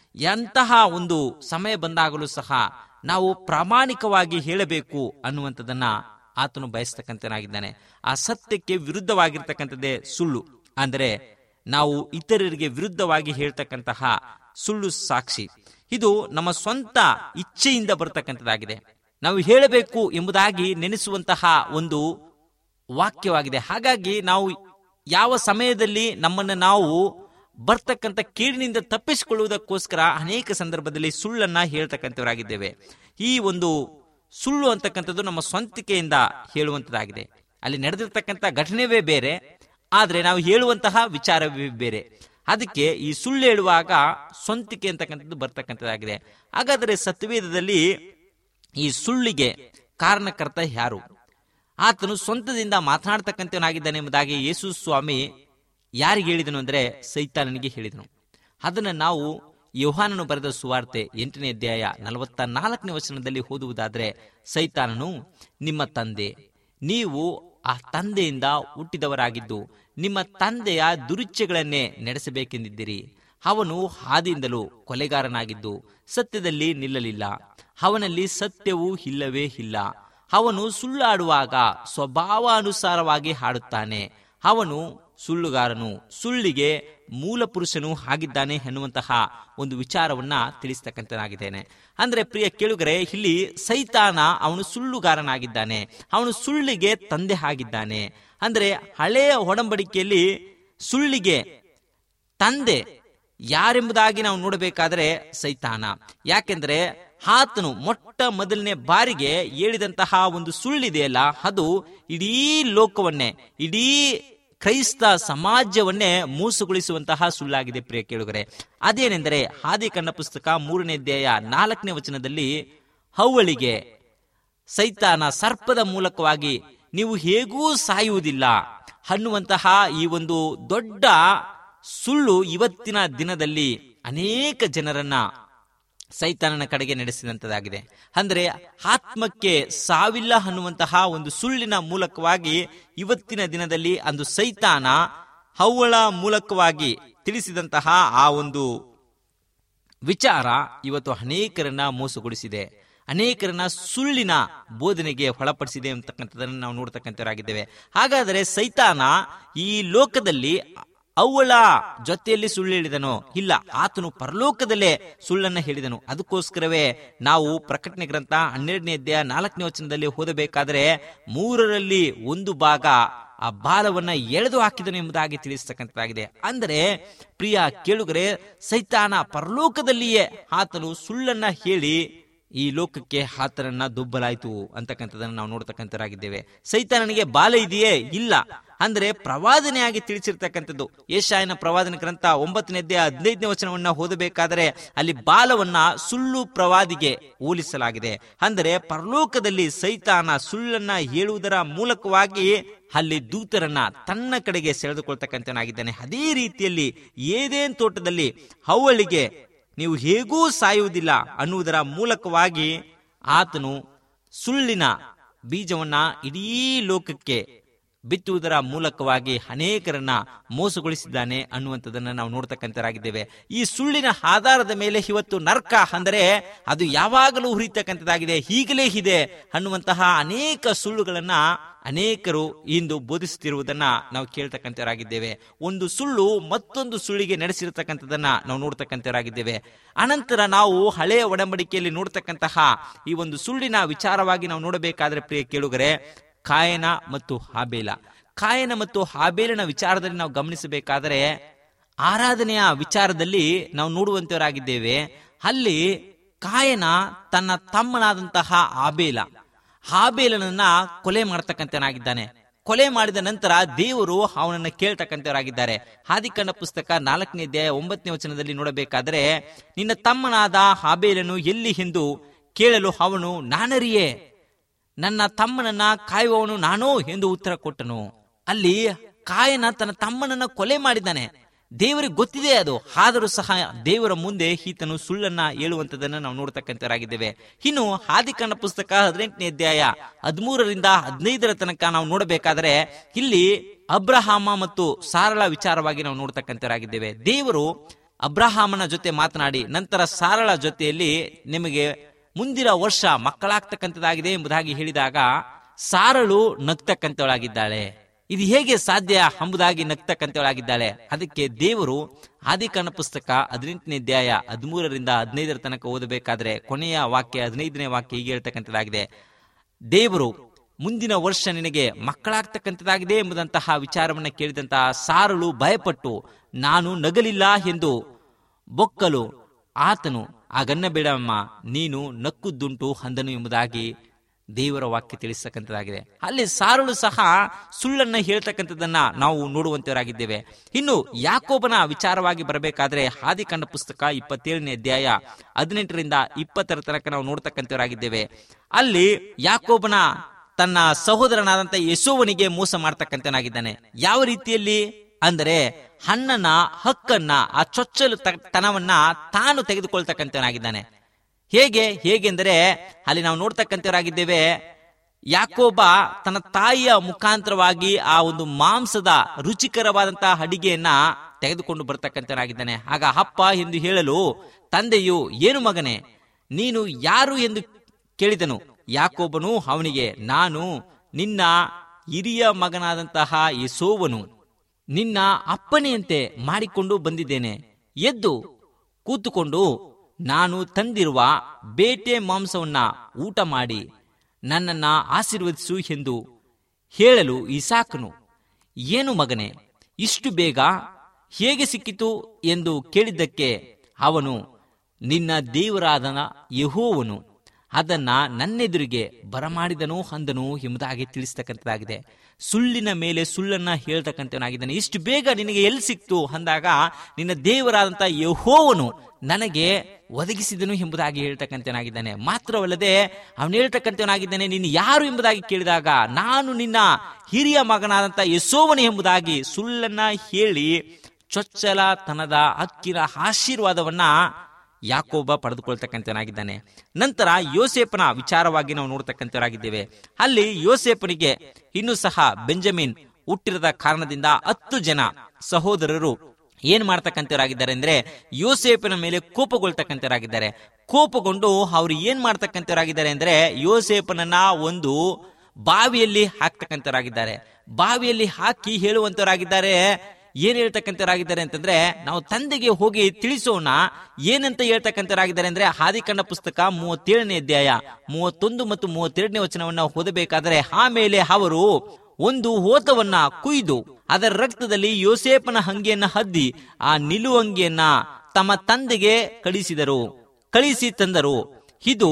ಎಂತಹ ಒಂದು ಸಮಯ ಬಂದಾಗಲೂ ಸಹ ನಾವು ಪ್ರಾಮಾಣಿಕವಾಗಿ ಹೇಳಬೇಕು ಅನ್ನುವಂಥದ್ದನ್ನ ಆತನು ಬಯಸ್ತಕ್ಕಂಥನಾಗಿದ್ದಾನೆ ಆ ಸತ್ಯಕ್ಕೆ ವಿರುದ್ಧವಾಗಿರ್ತಕ್ಕಂಥದ್ದೇ ಸುಳ್ಳು ಅಂದರೆ ನಾವು ಇತರರಿಗೆ ವಿರುದ್ಧವಾಗಿ ಹೇಳ್ತಕ್ಕಂತಹ ಸುಳ್ಳು ಸಾಕ್ಷಿ ಇದು ನಮ್ಮ ಸ್ವಂತ ಇಚ್ಛೆಯಿಂದ ಬರ್ತಕ್ಕಂಥದ್ದಾಗಿದೆ ನಾವು ಹೇಳಬೇಕು ಎಂಬುದಾಗಿ ನೆನೆಸುವಂತಹ ಒಂದು ವಾಕ್ಯವಾಗಿದೆ ಹಾಗಾಗಿ ನಾವು ಯಾವ ಸಮಯದಲ್ಲಿ ನಮ್ಮನ್ನು ನಾವು ಬರ್ತಕ್ಕಂಥ ಕೇಡಿನಿಂದ ತಪ್ಪಿಸಿಕೊಳ್ಳುವುದಕ್ಕೋಸ್ಕರ ಅನೇಕ ಸಂದರ್ಭದಲ್ಲಿ ಸುಳ್ಳನ್ನ ಹೇಳ್ತಕ್ಕಂಥವರಾಗಿದ್ದೇವೆ ಈ ಒಂದು ಸುಳ್ಳು ಅಂತಕ್ಕಂಥದ್ದು ನಮ್ಮ ಸ್ವಂತಿಕೆಯಿಂದ ಹೇಳುವಂಥದ್ದಾಗಿದೆ ಅಲ್ಲಿ ನಡೆದಿರ್ತಕ್ಕಂಥ ಘಟನೆವೇ ಬೇರೆ ಆದರೆ ನಾವು ಹೇಳುವಂತಹ ವಿಚಾರವೇ ಬೇರೆ ಅದಕ್ಕೆ ಈ ಸುಳ್ಳು ಹೇಳುವಾಗ ಸ್ವಂತಿಕೆ ಅಂತಕ್ಕಂಥದ್ದು ಬರ್ತಕ್ಕಂಥದ್ದಾಗಿದೆ ಹಾಗಾದರೆ ಸತ್ಯವೇದದಲ್ಲಿ ಈ ಸುಳ್ಳಿಗೆ ಕಾರಣಕರ್ತ ಯಾರು ಆತನು ಸ್ವಂತದಿಂದ ಮಾತನಾಡ್ತಕ್ಕಂಥವನಾಗಿದ್ದಾನೆ ಎಂಬುದಾಗಿ ಯೇಸು ಸ್ವಾಮಿ ಯಾರಿಗೆ ಹೇಳಿದನು ಅಂದರೆ ಸೈತಾನನಿಗೆ ಹೇಳಿದನು ಅದನ್ನು ನಾವು ಯೋಹಾನನು ಬರೆದ ಸುವಾರ್ತೆ ಎಂಟನೇ ಅಧ್ಯಾಯ ನಲವತ್ತ ನಾಲ್ಕನೇ ವಚನದಲ್ಲಿ ಓದುವುದಾದರೆ ಸೈತಾನನು ನಿಮ್ಮ ತಂದೆ ನೀವು ಆ ತಂದೆಯಿಂದ ಹುಟ್ಟಿದವರಾಗಿದ್ದು ನಿಮ್ಮ ತಂದೆಯ ದುರುಚ್ಛೆಗಳನ್ನೇ ನಡೆಸಬೇಕೆಂದಿದ್ದೀರಿ ಅವನು ಹಾದಿಯಿಂದಲೂ ಕೊಲೆಗಾರನಾಗಿದ್ದು ಸತ್ಯದಲ್ಲಿ ನಿಲ್ಲಲಿಲ್ಲ ಅವನಲ್ಲಿ ಸತ್ಯವೂ ಇಲ್ಲವೇ ಇಲ್ಲ ಅವನು ಸುಳ್ಳಾಡುವಾಗ ಸ್ವಭಾವಾನುಸಾರವಾಗಿ ಹಾಡುತ್ತಾನೆ ಅವನು ಸುಳ್ಳುಗಾರನು ಸುಳ್ಳಿಗೆ ಮೂಲ ಪುರುಷನು ಆಗಿದ್ದಾನೆ ಎನ್ನುವಂತಹ ಒಂದು ವಿಚಾರವನ್ನ ತಿಳಿಸ್ತಕ್ಕಂಥನಾಗಿದ್ದೇನೆ ಅಂದ್ರೆ ಪ್ರಿಯ ಕೇಳುಗರೆ ಇಲ್ಲಿ ಸೈತಾನ ಅವನು ಸುಳ್ಳುಗಾರನಾಗಿದ್ದಾನೆ ಅವನು ಸುಳ್ಳಿಗೆ ತಂದೆ ಆಗಿದ್ದಾನೆ ಅಂದ್ರೆ ಹಳೆಯ ಒಡಂಬಡಿಕೆಯಲ್ಲಿ ಸುಳ್ಳಿಗೆ ತಂದೆ ಯಾರೆಂಬುದಾಗಿ ನಾವು ನೋಡಬೇಕಾದ್ರೆ ಸೈತಾನ ಯಾಕೆಂದ್ರೆ ಆತನು ಮೊಟ್ಟ ಮೊದಲನೇ ಬಾರಿಗೆ ಹೇಳಿದಂತಹ ಒಂದು ಸುಳ್ಳಿದೆಯಲ್ಲ ಅದು ಇಡೀ ಲೋಕವನ್ನೇ ಇಡೀ ಕ್ರೈಸ್ತ ಸಮಾಜವನ್ನೇ ಮೋಸಗೊಳಿಸುವಂತಹ ಸುಳ್ಳಾಗಿದೆ ಪ್ರಿಯ ಕೇಳುಗರೆ ಅದೇನೆಂದರೆ ಹಾದಿ ಕಣ್ಣ ಪುಸ್ತಕ ಮೂರನೇ ಅಧ್ಯಾಯ ನಾಲ್ಕನೇ ವಚನದಲ್ಲಿ ಹವ್ವಳಿಗೆ ಸೈತಾನ ಸರ್ಪದ ಮೂಲಕವಾಗಿ ನೀವು ಹೇಗೂ ಸಾಯುವುದಿಲ್ಲ ಅನ್ನುವಂತಹ ಈ ಒಂದು ದೊಡ್ಡ ಸುಳ್ಳು ಇವತ್ತಿನ ದಿನದಲ್ಲಿ ಅನೇಕ ಜನರನ್ನ ಸೈತಾನನ ಕಡೆಗೆ ನಡೆಸಿದಂತದಾಗಿದೆ ಅಂದ್ರೆ ಆತ್ಮಕ್ಕೆ ಸಾವಿಲ್ಲ ಅನ್ನುವಂತಹ ಒಂದು ಸುಳ್ಳಿನ ಮೂಲಕವಾಗಿ ಇವತ್ತಿನ ದಿನದಲ್ಲಿ ಅಂದು ಸೈತಾನ ಹವ್ವಳ ಮೂಲಕವಾಗಿ ತಿಳಿಸಿದಂತಹ ಆ ಒಂದು ವಿಚಾರ ಇವತ್ತು ಅನೇಕರನ್ನ ಮೋಸಗೊಳಿಸಿದೆ ಅನೇಕರನ್ನ ಸುಳ್ಳಿನ ಬೋಧನೆಗೆ ಒಳಪಡಿಸಿದೆ ಅಂತಕ್ಕಂಥದ್ದನ್ನು ನಾವು ನೋಡ್ತಕ್ಕಂಥವರಾಗಿದ್ದೇವೆ ಹಾಗಾದರೆ ಸೈತಾನ ಈ ಲೋಕದಲ್ಲಿ ಅವಳ ಜೊತೆಯಲ್ಲಿ ಸುಳ್ಳು ಹೇಳಿದನು ಇಲ್ಲ ಆತನು ಪರಲೋಕದಲ್ಲೇ ಸುಳ್ಳನ್ನ ಹೇಳಿದನು ಅದಕ್ಕೋಸ್ಕರವೇ ನಾವು ಪ್ರಕಟಣೆ ಗ್ರಂಥ ಹನ್ನೆರಡನೇ ಅಧ್ಯಾಯ ನಾಲ್ಕನೇ ವಚನದಲ್ಲಿ ಓದಬೇಕಾದರೆ ಮೂರರಲ್ಲಿ ಒಂದು ಭಾಗ ಆ ಬಾಲವನ್ನ ಎಳೆದು ಹಾಕಿದನು ಎಂಬುದಾಗಿ ತಿಳಿಸ್ತಕ್ಕಂಥದ್ದಾಗಿದೆ ಅಂದರೆ ಪ್ರಿಯ ಕೇಳುಗರೆ ಸೈತಾನ ಪರಲೋಕದಲ್ಲಿಯೇ ಆತನು ಸುಳ್ಳನ್ನ ಹೇಳಿ ಈ ಲೋಕಕ್ಕೆ ಆತನನ್ನ ದುಬ್ಬಲಾಯಿತು ಅಂತಕ್ಕಂಥದ್ದನ್ನು ನಾವು ನೋಡ್ತಕ್ಕಂಥರಾಗಿದ್ದೇವೆ ಸೈತಾನನಿಗೆ ಬಾಲ ಇದೆಯೇ ಇಲ್ಲ ಅಂದ್ರೆ ಪ್ರವಾದನೆಯಾಗಿ ತಿಳಿಸಿರ್ತಕ್ಕಂಥದ್ದು ಏಷಾಯನ ಪ್ರವಾದನೆ ಗ್ರಂಥ ಒಂಬತ್ತನೇ ಅಧ್ಯಾಯ ಹದಿನೈದನೇ ವಚನವನ್ನ ಓದಬೇಕಾದರೆ ಅಲ್ಲಿ ಬಾಲವನ್ನ ಸುಳ್ಳು ಪ್ರವಾದಿಗೆ ಹೋಲಿಸಲಾಗಿದೆ ಅಂದರೆ ಪರಲೋಕದಲ್ಲಿ ಸೈತಾನ ಸುಳ್ಳನ್ನ ಹೇಳುವುದರ ಮೂಲಕವಾಗಿ ಅಲ್ಲಿ ದೂತರನ್ನ ತನ್ನ ಕಡೆಗೆ ಸೆಳೆದುಕೊಳ್ತಕ್ಕಂಥನಾಗಿದ್ದಾನೆ ಅದೇ ರೀತಿಯಲ್ಲಿ ಏದೇನ್ ತೋಟದಲ್ಲಿ ಹವಳಿಗೆ ನೀವು ಹೇಗೂ ಸಾಯುವುದಿಲ್ಲ ಅನ್ನುವುದರ ಮೂಲಕವಾಗಿ ಆತನು ಸುಳ್ಳಿನ ಬೀಜವನ್ನ ಇಡೀ ಲೋಕಕ್ಕೆ ಬಿತ್ತುವುದರ ಮೂಲಕವಾಗಿ ಅನೇಕರನ್ನ ಮೋಸಗೊಳಿಸಿದ್ದಾನೆ ಅನ್ನುವಂಥದ್ದನ್ನ ನಾವು ನೋಡ್ತಕ್ಕಂಥರಾಗಿದ್ದೇವೆ ಈ ಸುಳ್ಳಿನ ಆಧಾರದ ಮೇಲೆ ಇವತ್ತು ನರ್ಕ ಅಂದರೆ ಅದು ಯಾವಾಗಲೂ ಹುರಿತಕ್ಕಂಥದ್ದಾಗಿದೆ ಹೀಗಲೇ ಇದೆ ಅನ್ನುವಂತಹ ಅನೇಕ ಸುಳ್ಳುಗಳನ್ನ ಅನೇಕರು ಇಂದು ಬೋಧಿಸುತ್ತಿರುವುದನ್ನ ನಾವು ಕೇಳ್ತಕ್ಕಂಥವರಾಗಿದ್ದೇವೆ ಒಂದು ಸುಳ್ಳು ಮತ್ತೊಂದು ಸುಳ್ಳಿಗೆ ನಡೆಸಿರತಕ್ಕಂಥದ್ದನ್ನ ನಾವು ನೋಡ್ತಕ್ಕಂಥವರಾಗಿದ್ದೇವೆ ಅನಂತರ ನಾವು ಹಳೆಯ ಒಡಂಬಡಿಕೆಯಲ್ಲಿ ನೋಡ್ತಕ್ಕಂತಹ ಈ ಒಂದು ಸುಳ್ಳಿನ ವಿಚಾರವಾಗಿ ನಾವು ನೋಡಬೇಕಾದ್ರೆ ಪ್ರಿಯ ಕೇಳುಗರೆ ಕಾಯನ ಮತ್ತು ಹಾಬೇಲ ಕಾಯನ ಮತ್ತು ಹಾಬೇಲನ ವಿಚಾರದಲ್ಲಿ ನಾವು ಗಮನಿಸಬೇಕಾದರೆ ಆರಾಧನೆಯ ವಿಚಾರದಲ್ಲಿ ನಾವು ನೋಡುವಂತವರಾಗಿದ್ದೇವೆ ಅಲ್ಲಿ ಕಾಯನ ತನ್ನ ತಮ್ಮನಾದಂತಹ ಆಬೇಲ ಹಾಬೇಲನನ್ನ ಕೊಲೆ ಮಾಡ್ತಕ್ಕಂಥನಾಗಿದ್ದಾನೆ ಕೊಲೆ ಮಾಡಿದ ನಂತರ ದೇವರು ಅವನನ್ನ ಕೇಳ್ತಕ್ಕಂಥವರಾಗಿದ್ದಾರೆ ಹಾದಿಕಂಡ ಪುಸ್ತಕ ನಾಲ್ಕನೇ ಅಧ್ಯಾಯ ಒಂಬತ್ತನೇ ವಚನದಲ್ಲಿ ನೋಡಬೇಕಾದರೆ ನಿನ್ನ ತಮ್ಮನಾದ ಹಾಬೇಲನು ಎಲ್ಲಿ ಎಂದು ಕೇಳಲು ಅವನು ನಾನರಿಯೇ ನನ್ನ ತಮ್ಮನನ್ನ ಕಾಯುವವನು ನಾನೋ ಎಂದು ಉತ್ತರ ಕೊಟ್ಟನು ಅಲ್ಲಿ ಕಾಯನ ತನ್ನ ತಮ್ಮನನ್ನ ಕೊಲೆ ಮಾಡಿದ್ದಾನೆ ದೇವರಿಗೆ ಗೊತ್ತಿದೆ ಅದು ಆದರೂ ಸಹ ದೇವರ ಮುಂದೆ ಈತನು ಸುಳ್ಳನ್ನ ಹೇಳುವಂತದನ್ನ ನಾವು ನೋಡ್ತಕ್ಕಂಥವರಾಗಿದ್ದೇವೆ ಇನ್ನು ಆದಿಕಾಂಡ ಪುಸ್ತಕ ಹದಿನೆಂಟನೇ ಅಧ್ಯಾಯ ಹದಿಮೂರರಿಂದ ಹದಿನೈದರ ತನಕ ನಾವು ನೋಡಬೇಕಾದರೆ ಇಲ್ಲಿ ಅಬ್ರಹಾಮ ಮತ್ತು ಸಾರಳ ವಿಚಾರವಾಗಿ ನಾವು ನೋಡ್ತಕ್ಕಂಥವರಾಗಿದ್ದೇವೆ ದೇವರು ಅಬ್ರಹಾಮನ ಜೊತೆ ಮಾತನಾಡಿ ನಂತರ ಸಾರಳ ಜೊತೆಯಲ್ಲಿ ನಿಮಗೆ ಮುಂದಿನ ವರ್ಷ ಮಕ್ಕಳಾಗ್ತಕ್ಕಂಥದ್ದಾಗಿದೆ ಎಂಬುದಾಗಿ ಹೇಳಿದಾಗ ಸಾರಳು ನಗ್ತಕ್ಕಂಥವಳಾಗಿದ್ದಾಳೆ ಇದು ಹೇಗೆ ಸಾಧ್ಯ ಎಂಬುದಾಗಿ ನಗ್ತಕ್ಕಂಥವಳಾಗಿದ್ದಾಳೆ ಅದಕ್ಕೆ ದೇವರು ಆದಿಕಾಂಡ ಪುಸ್ತಕ ಹದಿನೆಂಟನೇ ಅಧ್ಯಾಯ ಹದಿಮೂರರಿಂದ ಹದಿನೈದರ ತನಕ ಓದಬೇಕಾದ್ರೆ ಕೊನೆಯ ವಾಕ್ಯ ಹದಿನೈದನೇ ವಾಕ್ಯ ಹೀಗೆ ಹೇಳ್ತಕ್ಕಂಥದ್ದಾಗಿದೆ ದೇವರು ಮುಂದಿನ ವರ್ಷ ನಿನಗೆ ಮಕ್ಕಳಾಗ್ತಕ್ಕಂಥದ್ದಾಗಿದೆ ಎಂಬುದಂತಹ ವಿಚಾರವನ್ನ ಕೇಳಿದಂತಹ ಸಾರಳು ಭಯಪಟ್ಟು ನಾನು ನಗಲಿಲ್ಲ ಎಂದು ಬೊಕ್ಕಲು ಆತನು ಆಗನ್ನಬೇಡಮ್ಮ ನೀನು ನಕ್ಕುದ್ದುಂಟು ಅಂದನು ಎಂಬುದಾಗಿ ದೇವರ ವಾಕ್ಯ ತಿಳಿಸ್ತಕ್ಕಂಥದ್ದಾಗಿದೆ ಅಲ್ಲಿ ಸಾರಳು ಸಹ ಸುಳ್ಳನ್ನ ಹೇಳ್ತಕ್ಕಂಥದ್ದನ್ನ ನಾವು ನೋಡುವಂತವರಾಗಿದ್ದೇವೆ ಇನ್ನು ಯಾಕೋಬನ ವಿಚಾರವಾಗಿ ಬರಬೇಕಾದ್ರೆ ಆದಿಕಾಂಡ ಪುಸ್ತಕ ಇಪ್ಪತ್ತೇಳನೇ ಅಧ್ಯಾಯ ಹದಿನೆಂಟರಿಂದ ಇಪ್ಪತ್ತರ ತನಕ ನಾವು ನೋಡ್ತಕ್ಕಂಥವರಾಗಿದ್ದೇವೆ ಅಲ್ಲಿ ಯಾಕೋಬನ ತನ್ನ ಸಹೋದರನಾದಂತ ಯಶೋವನಿಗೆ ಮೋಸ ಮಾಡ್ತಕ್ಕಂಥನಾಗಿದ್ದಾನೆ ಯಾವ ರೀತಿಯಲ್ಲಿ ಅಂದರೆ ಹಣ್ಣನ ಹಕ್ಕನ್ನ ಆ ಚೊಚ್ಚಲು ತ- ತನವನ್ನ ತಾನು ತೆಗೆದುಕೊಳ್ತಕ್ಕಂಥವನಾಗಿದ್ದಾನೆ ಹೇಗೆ ಹೇಗೆಂದರೆ ಅಲ್ಲಿ ನಾವು ನೋಡ್ತಕ್ಕಂಥವರಾಗಿದ್ದೇವೆ ಯಾಕೋಬ ತನ್ನ ತಾಯಿಯ ಮುಖಾಂತರವಾಗಿ ಆ ಒಂದು ಮಾಂಸದ ರುಚಿಕರವಾದಂತಹ ಅಡಿಗೆಯನ್ನ ತೆಗೆದುಕೊಂಡು ಬರ್ತಕ್ಕಂಥವನಾಗಿದ್ದಾನೆ ಆಗ ಅಪ್ಪ ಎಂದು ಹೇಳಲು ತಂದೆಯು ಏನು ಮಗನೇ ನೀನು ಯಾರು ಎಂದು ಕೇಳಿದನು ಯಾಕೋಬನು ಅವನಿಗೆ ನಾನು ನಿನ್ನ ಹಿರಿಯ ಮಗನಾದಂತಹ ಯಸೋವನು ನಿನ್ನ ಅಪ್ಪನೆಯಂತೆ ಮಾಡಿಕೊಂಡು ಬಂದಿದ್ದೇನೆ ಎದ್ದು ಕೂತುಕೊಂಡು ನಾನು ತಂದಿರುವ ಬೇಟೆ ಮಾಂಸವನ್ನ ಊಟ ಮಾಡಿ ನನ್ನನ್ನ ಆಶೀರ್ವದಿಸು ಎಂದು ಹೇಳಲು ಇಸಾಕನು ಏನು ಮಗನೇ ಇಷ್ಟು ಬೇಗ ಹೇಗೆ ಸಿಕ್ಕಿತು ಎಂದು ಕೇಳಿದ್ದಕ್ಕೆ ಅವನು ನಿನ್ನ ದೇವರಾದನ ಯಹೋವನು ಅದನ್ನ ನನ್ನೆದುರಿಗೆ ಬರಮಾಡಿದನು ಅಂದನು ಎಂಬುದಾಗಿ ತಿಳಿಸ್ತಕ್ಕಂಥದ್ದಾಗಿದೆ ಸುಳ್ಳಿನ ಮೇಲೆ ಸುಳ್ಳನ್ನ ಹೇಳ್ತಕ್ಕಂಥವನಾಗಿದ್ದಾನೆ ಇಷ್ಟು ಬೇಗ ನಿನಗೆ ಎಲ್ಲಿ ಸಿಕ್ತು ಅಂದಾಗ ನಿನ್ನ ದೇವರಾದಂಥ ಯಹೋವನು ನನಗೆ ಒದಗಿಸಿದನು ಎಂಬುದಾಗಿ ಹೇಳ್ತಕ್ಕಂಥವನಾಗಿದ್ದಾನೆ ಮಾತ್ರವಲ್ಲದೆ ಅವನು ಹೇಳ್ತಕ್ಕಂಥವನಾಗಿದ್ದಾನೆ ನೀನು ಯಾರು ಎಂಬುದಾಗಿ ಕೇಳಿದಾಗ ನಾನು ನಿನ್ನ ಹಿರಿಯ ಮಗನಾದಂಥ ಯಶೋವನು ಎಂಬುದಾಗಿ ಸುಳ್ಳನ್ನ ಹೇಳಿ ಚೊಚ್ಚಲ ತನದ ಹಕ್ಕಿನ ಆಶೀರ್ವಾದವನ್ನ ಯಾಕೋಬ ಪಡೆದುಕೊಳ್ತಕ್ಕಂಥವನಾಗಿದ್ದಾನೆ ನಂತರ ಯೋಸೇಪನ ವಿಚಾರವಾಗಿ ನಾವು ನೋಡ್ತಕ್ಕಂಥವರಾಗಿದ್ದೇವೆ ಅಲ್ಲಿ ಯೋಸೇಪನಿಗೆ ಇನ್ನೂ ಸಹ ಬೆಂಜಮಿನ್ ಹುಟ್ಟಿರದ ಕಾರಣದಿಂದ ಹತ್ತು ಜನ ಸಹೋದರರು ಏನ್ ಮಾಡ್ತಕ್ಕಂಥವರಾಗಿದ್ದಾರೆ ಅಂದ್ರೆ ಯೋಸೇಪನ ಮೇಲೆ ಕೋಪಗೊಳ್ತಕ್ಕಂಥವರಾಗಿದ್ದಾರೆ ಕೋಪಗೊಂಡು ಅವರು ಏನ್ ಮಾಡ್ತಕ್ಕಂಥವರಾಗಿದ್ದಾರೆ ಅಂದ್ರೆ ಯೋಸೇಪನನ್ನ ಒಂದು ಬಾವಿಯಲ್ಲಿ ಹಾಕ್ತಕ್ಕಂಥವರಾಗಿದ್ದಾರೆ ಬಾವಿಯಲ್ಲಿ ಹಾಕಿ ಹೇಳುವಂತವರಾಗಿದ್ದಾರೆ ಏನ್ ಹೇಳ್ತಕ್ಕಂಥವರಾಗಿದ್ದಾರೆ ಅಂತಂದ್ರೆ ನಾವು ತಂದೆಗೆ ಹೋಗಿ ತಿಳಿಸೋಣ ಏನಂತ ಹೇಳ್ತಕ್ಕಂಥವರಾಗಿದ್ದಾರೆ ಅಂದ್ರೆ ಹಾದಿಕಂಡ ಪುಸ್ತಕ ಮೂವತ್ತೇಳನೇ ಅಧ್ಯಾಯ ಮೂವತ್ತೊಂದು ಮತ್ತು ಮೂವತ್ತೆರಡನೇ ವಚನವನ್ನ ಓದಬೇಕಾದರೆ ಆಮೇಲೆ ಅವರು ಒಂದು ಹೋತವನ್ನ ಕುಯ್ದು ಅದರ ರಕ್ತದಲ್ಲಿ ಯೋಸೇಪನ ಹಂಗಿಯನ್ನ ಹದ್ದಿ ಆ ನಿಲುವಂಗಿಯನ್ನ ತಮ್ಮ ತಂದೆಗೆ ಕಳಿಸಿದರು ಕಳಿಸಿ ತಂದರು ಇದು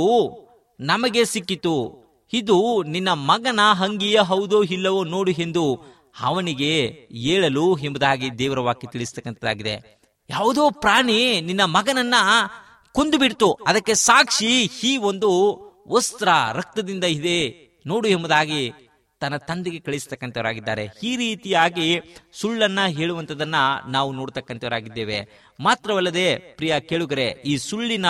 ನಮಗೆ ಸಿಕ್ಕಿತು ಇದು ನಿನ್ನ ಮಗನ ಹಂಗಿಯ ಹೌದೋ ಇಲ್ಲವೋ ನೋಡು ಎಂದು ಅವನಿಗೆ ಹೇಳಲು ಎಂಬುದಾಗಿ ದೇವರ ವಾಕ್ಯ ತಿಳಿಸ್ತಕ್ಕಂಥದ್ದಾಗಿದೆ ಯಾವುದೋ ಪ್ರಾಣಿ ನಿನ್ನ ಮಗನನ್ನ ಕೊಂದು ಬಿಡ್ತು ಅದಕ್ಕೆ ಸಾಕ್ಷಿ ಈ ಒಂದು ವಸ್ತ್ರ ರಕ್ತದಿಂದ ಇದೆ ನೋಡು ಎಂಬುದಾಗಿ ತನ್ನ ತಂದೆಗೆ ಕಳಿಸ್ತಕ್ಕಂಥವರಾಗಿದ್ದಾರೆ ಈ ರೀತಿಯಾಗಿ ಸುಳ್ಳನ್ನ ಹೇಳುವಂಥದ್ದನ್ನ ನಾವು ನೋಡ್ತಕ್ಕಂಥವರಾಗಿದ್ದೇವೆ ಮಾತ್ರವಲ್ಲದೆ ಪ್ರಿಯ ಕೇಳುಗರೆ ಈ ಸುಳ್ಳಿನ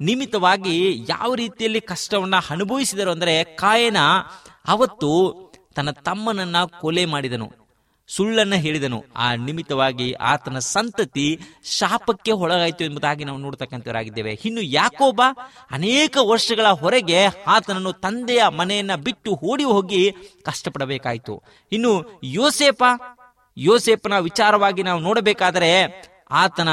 ನಿಮಿತ್ತವಾಗಿ ಯಾವ ರೀತಿಯಲ್ಲಿ ಕಷ್ಟವನ್ನ ಅನುಭವಿಸಿದರು ಅಂದರೆ ಕಾಯನ ಅವತ್ತು ತನ್ನ ತಮ್ಮನನ್ನ ಕೊಲೆ ಮಾಡಿದನು ಸುಳ್ಳನ್ನ ಹೇಳಿದನು ಆ ನಿಮಿತ್ತವಾಗಿ ಆತನ ಸಂತತಿ ಶಾಪಕ್ಕೆ ಒಳಗಾಯಿತು ಎಂಬುದಾಗಿ ನಾವು ನೋಡ್ತಕ್ಕಂಥವರಾಗಿದ್ದೇವೆ ಇನ್ನು ಯಾಕೋಬ ಅನೇಕ ವರ್ಷಗಳ ಹೊರಗೆ ಆತನನ್ನು ತಂದೆಯ ಮನೆಯನ್ನ ಬಿಟ್ಟು ಓಡಿ ಹೋಗಿ ಕಷ್ಟಪಡಬೇಕಾಯಿತು ಇನ್ನು ಯೋಸೇಪ ಯೋಸೇಪನ ವಿಚಾರವಾಗಿ ನಾವು ನೋಡಬೇಕಾದರೆ ಆತನ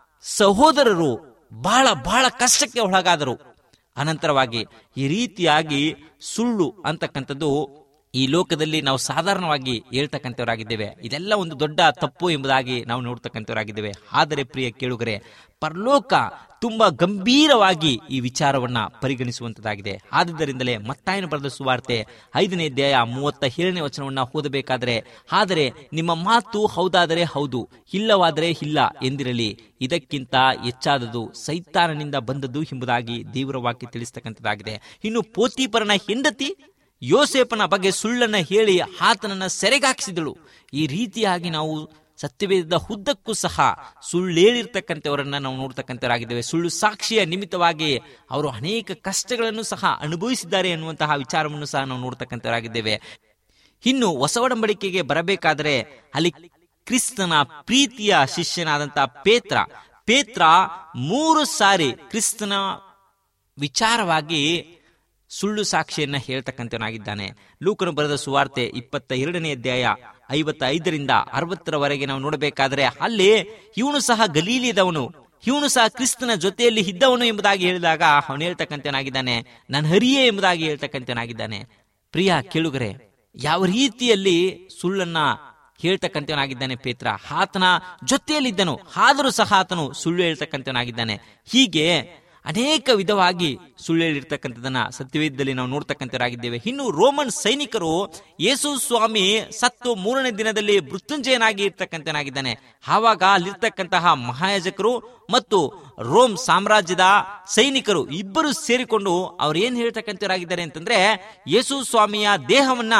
ಸಹೋದರರು ಬಹಳ ಬಹಳ ಕಷ್ಟಕ್ಕೆ ಒಳಗಾದರು ಅನಂತರವಾಗಿ ಈ ರೀತಿಯಾಗಿ ಸುಳ್ಳು ಅಂತಕ್ಕಂಥದ್ದು ಈ ಲೋಕದಲ್ಲಿ ನಾವು ಸಾಧಾರಣವಾಗಿ ಹೇಳ್ತಕ್ಕಂಥವರಾಗಿದ್ದೇವೆ ಇದೆಲ್ಲ ಒಂದು ದೊಡ್ಡ ತಪ್ಪು ಎಂಬುದಾಗಿ ನಾವು ನೋಡ್ತಕ್ಕಂಥವರಾಗಿದ್ದೇವೆ ಆದರೆ ಪ್ರಿಯ ಕೇಳುಗರೆ ಪರಲೋಕ ತುಂಬಾ ಗಂಭೀರವಾಗಿ ಈ ವಿಚಾರವನ್ನ ಪರಿಗಣಿಸುವಂತದ್ದಾಗಿದೆ ಆದುದರಿಂದಲೇ ಮತ್ತಾಯನ ಬರೆದ ಸುವಾರ್ತೆ ಐದನೇ ಅಧ್ಯಾಯ ಮೂವತ್ತ ಏಳನೇ ವಚನವನ್ನ ಓದಬೇಕಾದರೆ ಆದರೆ ನಿಮ್ಮ ಮಾತು ಹೌದಾದರೆ ಹೌದು ಇಲ್ಲವಾದರೆ ಇಲ್ಲ ಎಂದಿರಲಿ ಇದಕ್ಕಿಂತ ಹೆಚ್ಚಾದದು ಸೈತಾನನಿಂದ ಬಂದದ್ದು ಎಂಬುದಾಗಿ ದೇವರ ವಾಕ್ಯ ತಿಳಿಸ್ತಕ್ಕಂಥದ್ದಾಗಿದೆ ಇನ್ನು ಪೋತಿಪರನ ಹೆಂಡತಿ ಯೋಸೇಪನ ಬಗ್ಗೆ ಸುಳ್ಳನ್ನ ಹೇಳಿ ಆತನನ್ನ ಸೆರೆಗಾಕಿಸಿದಳು ಈ ರೀತಿಯಾಗಿ ನಾವು ಸತ್ಯವೇದದ ಉದ್ದಕ್ಕೂ ಸಹ ಸುಳ್ಳೇಳಿರ್ತಕ್ಕಂಥವರನ್ನ ನಾವು ನೋಡ್ತಕ್ಕಂಥವರಾಗಿದ್ದೇವೆ ಸುಳ್ಳು ಸಾಕ್ಷಿಯ ನಿಮಿತ್ತವಾಗಿ ಅವರು ಅನೇಕ ಕಷ್ಟಗಳನ್ನು ಸಹ ಅನುಭವಿಸಿದ್ದಾರೆ ಎನ್ನುವಂತಹ ವಿಚಾರವನ್ನು ಸಹ ನಾವು ನೋಡ್ತಕ್ಕಂಥವರಾಗಿದ್ದೇವೆ ಇನ್ನು ಹೊಸ ಒಡಂಬಡಿಕೆಗೆ ಬರಬೇಕಾದರೆ ಅಲ್ಲಿ ಕ್ರಿಸ್ತನ ಪ್ರೀತಿಯ ಶಿಷ್ಯನಾದಂತಹ ಪೇತ್ರ ಪೇತ್ರ ಮೂರು ಸಾರಿ ಕ್ರಿಸ್ತನ ವಿಚಾರವಾಗಿ ಸುಳ್ಳು ಸಾಕ್ಷಿಯನ್ನ ಹೇಳ್ತಕ್ಕಂಥವನಾಗಿದ್ದಾನೆ ಲೂಕನು ಬರೆದ ಸುವಾರ್ತೆ ಇಪ್ಪತ್ತ ಎರಡನೇ ಅಧ್ಯಾಯ ಐವತ್ತ ಐದರಿಂದ ಅರವತ್ತರವರೆಗೆ ನಾವು ನೋಡಬೇಕಾದ್ರೆ ಅಲ್ಲಿ ಇವನು ಸಹ ಗಲೀಲಿದವನು ಇವನು ಸಹ ಕ್ರಿಸ್ತನ ಜೊತೆಯಲ್ಲಿ ಇದ್ದವನು ಎಂಬುದಾಗಿ ಹೇಳಿದಾಗ ಅವನು ಹೇಳ್ತಕ್ಕಂಥವನಾಗಿದ್ದಾನೆ ನಾನು ಹರಿಯೇ ಎಂಬುದಾಗಿ ಹೇಳ್ತಕ್ಕಂಥವನಾಗಿದ್ದಾನೆ ಪ್ರಿಯ ಕೇಳುಗರೆ ಯಾವ ರೀತಿಯಲ್ಲಿ ಸುಳ್ಳನ್ನ ಹೇಳ್ತಕ್ಕಂಥವನಾಗಿದ್ದಾನೆ ಪೇತ್ರ ಆತನ ಜೊತೆಯಲ್ಲಿದ್ದನು ಆದರೂ ಸಹ ಆತನು ಸುಳ್ಳು ಹೇಳ್ತಕ್ಕಂಥವನಾಗಿದ್ದಾನೆ ಹೀಗೆ ಅನೇಕ ವಿಧವಾಗಿ ಸುಳ್ಳು ಹೇಳಿರ್ತಕ್ಕಂಥದನ್ನ ಸತ್ಯವೇದದಲ್ಲಿ ನಾವು ನೋಡ್ತಕ್ಕಂಥವರಾಗಿದ್ದೇವೆ ಇನ್ನು ರೋಮನ್ ಸೈನಿಕರು ಯೇಸು ಸ್ವಾಮಿ ಸತ್ತು ಮೂರನೇ ದಿನದಲ್ಲಿ ಮೃತ್ಯುಂಜಯನಾಗಿ ಇರ್ತಕ್ಕಂಥನಾಗಿದ್ದಾನೆ ಆವಾಗ ಅಲ್ಲಿರ್ತಕ್ಕಂತಹ ಮಹಾಯಾಜಕರು ಮತ್ತು ರೋಮ್ ಸಾಮ್ರಾಜ್ಯದ ಸೈನಿಕರು ಇಬ್ಬರು ಸೇರಿಕೊಂಡು ಅವ್ರು ಏನ್ ಹೇಳ್ತಕ್ಕಂಥವರಾಗಿದ್ದಾರೆ ಅಂತಂದ್ರೆ ಯೇಸು ಸ್ವಾಮಿಯ ದೇಹವನ್ನ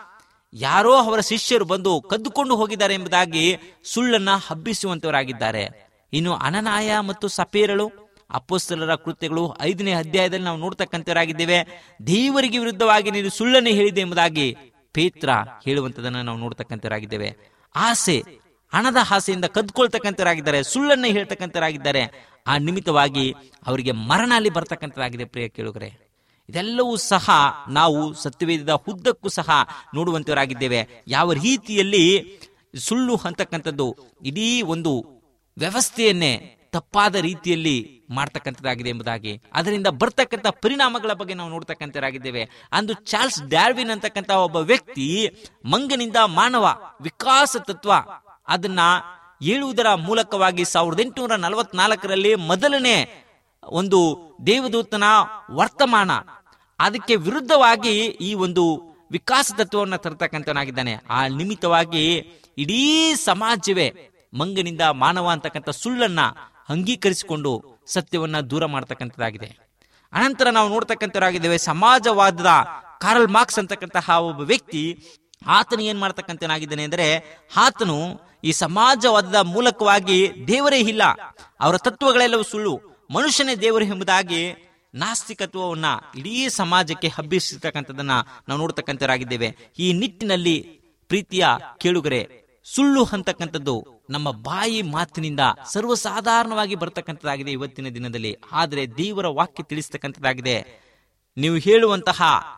ಯಾರೋ ಅವರ ಶಿಷ್ಯರು ಬಂದು ಕದ್ದುಕೊಂಡು ಹೋಗಿದ್ದಾರೆ ಎಂಬುದಾಗಿ ಸುಳ್ಳನ್ನ ಹಬ್ಬಿಸುವಂತವರಾಗಿದ್ದಾರೆ ಇನ್ನು ಅನನಾಯ ಮತ್ತು ಸಪೇರಳು ಅಪ್ಪೋಸ್ತಲರ ಕೃತ್ಯಗಳು ಐದನೇ ಅಧ್ಯಾಯದಲ್ಲಿ ನಾವು ನೋಡ್ತಕ್ಕಂಥವರಾಗಿದ್ದೇವೆ ದೇವರಿಗೆ ವಿರುದ್ಧವಾಗಿ ನೀನು ಸುಳ್ಳನ್ನು ಹೇಳಿದೆ ಎಂಬುದಾಗಿ ಪೇತ್ರ ಹೇಳುವಂತದನ್ನ ನಾವು ನೋಡ್ತಕ್ಕಂಥವರಾಗಿದ್ದೇವೆ ಆಸೆ ಹಣದ ಆಸೆಯಿಂದ ಕದ್ಕೊಳ್ತಕ್ಕಂಥವರಾಗಿದ್ದಾರೆ ಸುಳ್ಳನ್ನು ಹೇಳ್ತಕ್ಕಂಥವರಾಗಿದ್ದಾರೆ ಆ ನಿಮಿತ್ತವಾಗಿ ಅವರಿಗೆ ಮರಣ ಅಲ್ಲಿ ಬರ್ತಕ್ಕಂಥದ್ದಾಗಿದೆ ಪ್ರಿಯ ಕೇಳುಗರೆ ಇದೆಲ್ಲವೂ ಸಹ ನಾವು ಸತ್ಯವೇದದ ಉದ್ದಕ್ಕೂ ಸಹ ನೋಡುವಂತವರಾಗಿದ್ದೇವೆ ಯಾವ ರೀತಿಯಲ್ಲಿ ಸುಳ್ಳು ಅಂತಕ್ಕಂಥದ್ದು ಇಡೀ ಒಂದು ವ್ಯವಸ್ಥೆಯನ್ನೇ ತಪ್ಪಾದ ರೀತಿಯಲ್ಲಿ ಮಾಡ್ತಕ್ಕಂಥದ್ದಾಗಿದೆ ಎಂಬುದಾಗಿ ಅದರಿಂದ ಬರ್ತಕ್ಕಂಥ ಪರಿಣಾಮಗಳ ಬಗ್ಗೆ ನಾವು ನೋಡ್ತಕ್ಕಂಥರಾಗಿದ್ದೇವೆ ಅಂದು ಚಾರ್ಲ್ಸ್ ಡಾರ್ವಿನ್ ಅಂತಕ್ಕಂಥ ಒಬ್ಬ ವ್ಯಕ್ತಿ ಮಂಗನಿಂದ ಮಾನವ ವಿಕಾಸ ತತ್ವ ಅದನ್ನ ಹೇಳುವುದರ ಮೂಲಕವಾಗಿ ಸಾವಿರದ ಎಂಟುನೂರ ನಲವತ್ನಾಲ್ಕರಲ್ಲಿ ಮೊದಲನೇ ಒಂದು ದೇವದೂತನ ವರ್ತಮಾನ ಅದಕ್ಕೆ ವಿರುದ್ಧವಾಗಿ ಈ ಒಂದು ವಿಕಾಸ ತತ್ವವನ್ನು ತರತಕ್ಕಂಥವನಾಗಿದ್ದಾನೆ ಆ ನಿಮಿತ್ತವಾಗಿ ಇಡೀ ಸಮಾಜವೇ ಮಂಗನಿಂದ ಮಾನವ ಅಂತಕ್ಕಂಥ ಸುಳ್ಳನ್ನ ಅಂಗೀಕರಿಸಿಕೊಂಡು ಸತ್ಯವನ್ನ ದೂರ ಮಾಡತಕ್ಕಂಥದ್ದಾಗಿದೆ ಅನಂತರ ನಾವು ನೋಡ್ತಕ್ಕಂಥವರಾಗಿದ್ದೇವೆ ಸಮಾಜವಾದದ ಕಾರ್ಲ್ ಮಾರ್ಕ್ಸ್ ಅಂತಕ್ಕಂತಹ ಒಬ್ಬ ವ್ಯಕ್ತಿ ಆತನು ಏನ್ ಮಾಡ್ತಕ್ಕಂಥನಾಗಿದ್ದಾನೆ ಅಂದ್ರೆ ಆತನು ಈ ಸಮಾಜವಾದದ ಮೂಲಕವಾಗಿ ದೇವರೇ ಇಲ್ಲ ಅವರ ತತ್ವಗಳೆಲ್ಲವೂ ಸುಳ್ಳು ಮನುಷ್ಯನೇ ದೇವರು ಎಂಬುದಾಗಿ ನಾಸ್ತಿಕತ್ವವನ್ನ ಇಡೀ ಸಮಾಜಕ್ಕೆ ಹಬ್ಬಿಸತಕ್ಕಂಥದನ್ನ ನಾವು ನೋಡ್ತಕ್ಕಂಥವರಾಗಿದ್ದೇವೆ ಈ ನಿಟ್ಟಿನಲ್ಲಿ ಪ್ರೀತಿಯ ಕೇಳುಗರೆ ಸುಳ್ಳು ಅಂತಕ್ಕಂಥದ್ದು ನಮ್ಮ ಬಾಯಿ ಮಾತಿನಿಂದ ಸರ್ವಸಾಧಾರಣವಾಗಿ ಬರ್ತಕ್ಕಂಥದ್ದಾಗಿದೆ ಇವತ್ತಿನ ದಿನದಲ್ಲಿ ಆದರೆ ದೇವರ ವಾಕ್ಯ ತಿಳಿಸ್ತಕ್ಕಂಥದ್ದಾಗಿದೆ ನೀವು ಹೇಳುವಂತಹ